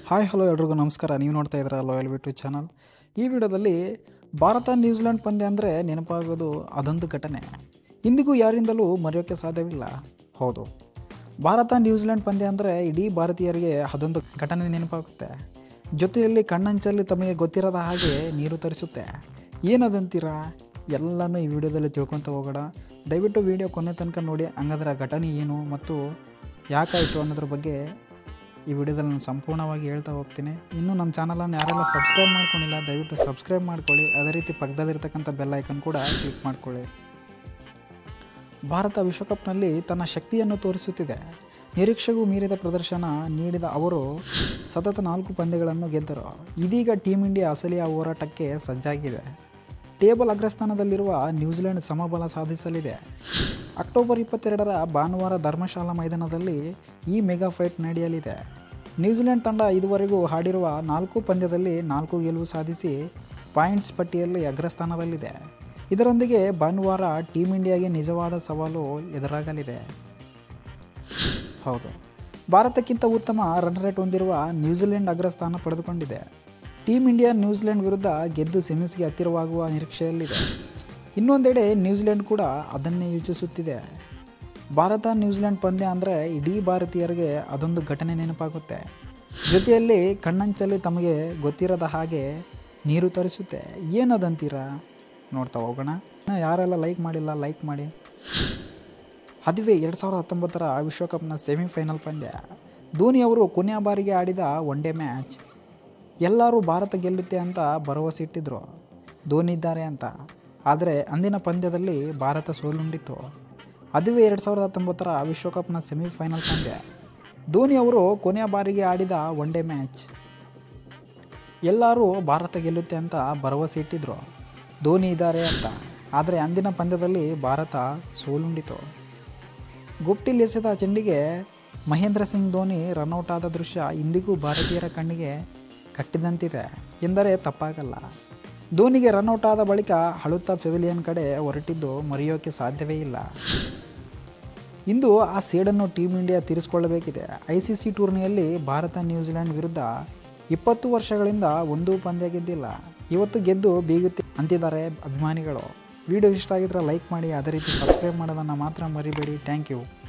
hi hello ಎಲ್ರಿಗೂ ನಮಸ್ಕಾರ ನೀವು ನೋಡ್ತಾ ಇದ್ದೀರಾ ಲಾಯಲ್ ಯೂಟ್ಯೂಬ್ ಚಾನಲ್ ಈ ವಿಡಿಯೋದಲ್ಲಿ ಭಾರತ ನ್ಯೂಜಿಲೆಂಡ್ ಪಂದ್ಯ ಅಂದರೆ ನೆನಪಾಗೋದು ಅದೊಂದು ಘಟನೆ ಇಂದಿಗೂ ಯಾರಿಂದಲೂ ಮರೆಯೋಕ್ಕೆ ಸಾಧ್ಯವಿಲ್ಲ ಹೌದು ಭಾರತ ನ್ಯೂಜಿಲೆಂಡ್ ಪಂದ್ಯ ಅಂದರೆ ಇಡೀ ಭಾರತೀಯರಿಗೆ ಅದೊಂದು ಘಟನೆ ನೆನಪಾಗುತ್ತೆ ಜೊತೆಯಲ್ಲಿ ಕಣ್ಣಂಚಲ್ಲಿ ತಮಗೆ ಗೊತ್ತಿರದ ಹಾಗೆ ನೀರು ತರಿಸುತ್ತೆ ಏನದಂತೀರಾ ಎಲ್ಲನೂ ಈ ವಿಡಿಯೋದಲ್ಲಿ ತಿಳ್ಕೊತ ಹೋಗೋಣ ದಯವಿಟ್ಟು ವಿಡಿಯೋ ಕೊನೆ ತನಕ ನೋಡಿ ಹಂಗಾದ್ರೆ ಆ ಘಟನೆ ಏನು ಮತ್ತು ಯಾಕಾಯಿತು ಅನ್ನೋದ್ರ ಬಗ್ಗೆ ಈ ವಿಡಿಯೋದಲ್ಲಿ ನಾನು ಸಂಪೂರ್ಣವಾಗಿ ಹೇಳ್ತಾ ಹೋಗ್ತೀನಿ ಇನ್ನು ನಮ್ಮ ಚಾನಲನ್ನು ಯಾರೆಲ್ಲ ಸಬ್ಸ್ಕ್ರೈಬ್ ಮಾಡ್ಕೊಂಡಿಲ್ಲ ದಯವಿಟ್ಟು ಸಬ್ಸ್ಕ್ರೈಬ್ ಮಾಡ್ಕೊಳ್ಳಿ ಅದೇ ರೀತಿ ಪಕ್ಕದಲ್ಲಿರ್ತಕ್ಕಂಥ ಬೆಲ್ ಐಕನ್ ಕೂಡ ಕ್ಲಿಕ್ ಮಾಡ್ಕೊಳ್ಳಿ ಭಾರತ ವಿಶ್ವಕಪ್ನಲ್ಲಿ ತನ್ನ ಶಕ್ತಿಯನ್ನು ತೋರಿಸುತ್ತಿದೆ ನಿರೀಕ್ಷೆಗೂ ಮೀರಿದ ಪ್ರದರ್ಶನ ನೀಡಿದ ಅವರು ಸತತ ನಾಲ್ಕು ಪಂದ್ಯಗಳನ್ನು ಗೆದ್ದರು ಇದೀಗ ಟೀಮ್ ಇಂಡಿಯಾ ಅಸಲಿಯ ಹೋರಾಟಕ್ಕೆ ಸಜ್ಜಾಗಿದೆ ಟೇಬಲ್ ಅಗ್ರಸ್ಥಾನದಲ್ಲಿರುವ ನ್ಯೂಜಿಲೆಂಡ್ ಸಮಬಲ ಸಾಧಿಸಲಿದೆ ಅಕ್ಟೋಬರ್ ಇಪ್ಪತ್ತೆರಡರ ಭಾನುವಾರ ಧರ್ಮಶಾಲಾ ಮೈದಾನದಲ್ಲಿ ಈ ಮೆಗಾ ಫೈಟ್ ನಡೆಯಲಿದೆ ನ್ಯೂಜಿಲೆಂಡ್ ತಂಡ ಇದುವರೆಗೂ ಆಡಿರುವ ನಾಲ್ಕು ಪಂದ್ಯದಲ್ಲಿ ನಾಲ್ಕು ಗೆಲುವು ಸಾಧಿಸಿ ಪಾಯಿಂಟ್ಸ್ ಪಟ್ಟಿಯಲ್ಲಿ ಅಗ್ರಸ್ಥಾನದಲ್ಲಿದೆ ಇದರೊಂದಿಗೆ ಭಾನುವಾರ ಟೀಮ್ ಇಂಡಿಯಾಗೆ ನಿಜವಾದ ಸವಾಲು ಎದುರಾಗಲಿದೆ ಹೌದು ಭಾರತಕ್ಕಿಂತ ಉತ್ತಮ ರನ್ ರೇಟ್ ಹೊಂದಿರುವ ನ್ಯೂಜಿಲೆಂಡ್ ಅಗ್ರಸ್ಥಾನ ಪಡೆದುಕೊಂಡಿದೆ ಟೀಮ್ ಇಂಡಿಯಾ ನ್ಯೂಜಿಲೆಂಡ್ ವಿರುದ್ಧ ಗೆದ್ದು ಸೆಮಿಸ್ಗೆ ಹತ್ತಿರವಾಗುವ ನಿರೀಕ್ಷೆಯಲ್ಲಿದೆ ಇನ್ನೊಂದೆಡೆ ನ್ಯೂಜಿಲೆಂಡ್ ಕೂಡ ಅದನ್ನೇ ಯೋಚಿಸುತ್ತಿದೆ ಭಾರತ ನ್ಯೂಜಿಲೆಂಡ್ ಪಂದ್ಯ ಅಂದರೆ ಇಡೀ ಭಾರತೀಯರಿಗೆ ಅದೊಂದು ಘಟನೆ ನೆನಪಾಗುತ್ತೆ ಜೊತೆಯಲ್ಲಿ ಕಣ್ಣಂಚಲ್ಲಿ ತಮಗೆ ಗೊತ್ತಿರದ ಹಾಗೆ ನೀರು ತರಿಸುತ್ತೆ ಏನದಂತೀರಾ ನೋಡ್ತಾ ಹೋಗೋಣ ಯಾರೆಲ್ಲ ಲೈಕ್ ಮಾಡಿಲ್ಲ ಲೈಕ್ ಮಾಡಿ ಅದುವೇ ಎರಡು ಸಾವಿರದ ಹತ್ತೊಂಬತ್ತರ ವಿಶ್ವಕಪ್ನ ಸೆಮಿಫೈನಲ್ ಪಂದ್ಯ ಧೋನಿ ಅವರು ಕೊನೆಯ ಬಾರಿಗೆ ಆಡಿದ ಒನ್ ಡೇ ಮ್ಯಾಚ್ ಎಲ್ಲರೂ ಭಾರತ ಗೆಲ್ಲುತ್ತೆ ಅಂತ ಭರವಸೆ ಇಟ್ಟಿದ್ರು ಧೋನಿ ಇದ್ದಾರೆ ಅಂತ ಆದರೆ ಅಂದಿನ ಪಂದ್ಯದಲ್ಲಿ ಭಾರತ ಸೋಲುಂಡಿತ್ತು ಅದುವೇ ಎರಡು ಸಾವಿರದ ಹತ್ತೊಂಬತ್ತರ ವಿಶ್ವಕಪ್ನ ಸೆಮಿಫೈನಲ್ ಪಂದ್ಯ ಧೋನಿ ಅವರು ಕೊನೆಯ ಬಾರಿಗೆ ಆಡಿದ ಒನ್ ಡೇ ಮ್ಯಾಚ್ ಎಲ್ಲರೂ ಭಾರತ ಗೆಲ್ಲುತ್ತೆ ಅಂತ ಭರವಸೆ ಇಟ್ಟಿದ್ರು ಧೋನಿ ಇದ್ದಾರೆ ಅಂತ ಆದರೆ ಅಂದಿನ ಪಂದ್ಯದಲ್ಲಿ ಭಾರತ ಸೋಲುಂಡಿತು ಗುಪ್ಟಿಲ್ ಎಸೆದ ಚೆಂಡಿಗೆ ಮಹೇಂದ್ರ ಸಿಂಗ್ ಧೋನಿ ರನ್ಔಟ್ ಆದ ದೃಶ್ಯ ಇಂದಿಗೂ ಭಾರತೀಯರ ಕಣ್ಣಿಗೆ ಕಟ್ಟಿದಂತಿದೆ ಎಂದರೆ ತಪ್ಪಾಗಲ್ಲ ಧೋನಿಗೆ ರನ್ಔಟ್ ಆದ ಬಳಿಕ ಅಳುತ್ತಾ ಪೆವಿಲಿಯನ್ ಕಡೆ ಹೊರಟಿದ್ದು ಮರೆಯೋಕ್ಕೆ ಸಾಧ್ಯವೇ ಇಲ್ಲ ಇಂದು ಆ ಸೇಡನ್ನು ಟೀಮ್ ಇಂಡಿಯಾ ತೀರಿಸಿಕೊಳ್ಳಬೇಕಿದೆ ಐ ಸಿ ಸಿ ಟೂರ್ನಿಯಲ್ಲಿ ಭಾರತ ನ್ಯೂಜಿಲೆಂಡ್ ವಿರುದ್ಧ ಇಪ್ಪತ್ತು ವರ್ಷಗಳಿಂದ ಒಂದೂ ಪಂದ್ಯ ಗೆದ್ದಿಲ್ಲ ಇವತ್ತು ಗೆದ್ದು ಬೀಗುತ್ತೆ ಅಂತಿದ್ದಾರೆ ಅಭಿಮಾನಿಗಳು ವಿಡಿಯೋ ಇಷ್ಟ ಆಗಿದ್ರೆ ಲೈಕ್ ಮಾಡಿ ಅದೇ ರೀತಿ ಸಬ್ಸ್ಕ್ರೈಬ್ ಮಾಡೋದನ್ನು ಮಾತ್ರ ಮರಿಬೇಡಿ ಥ್ಯಾಂಕ್ ಯು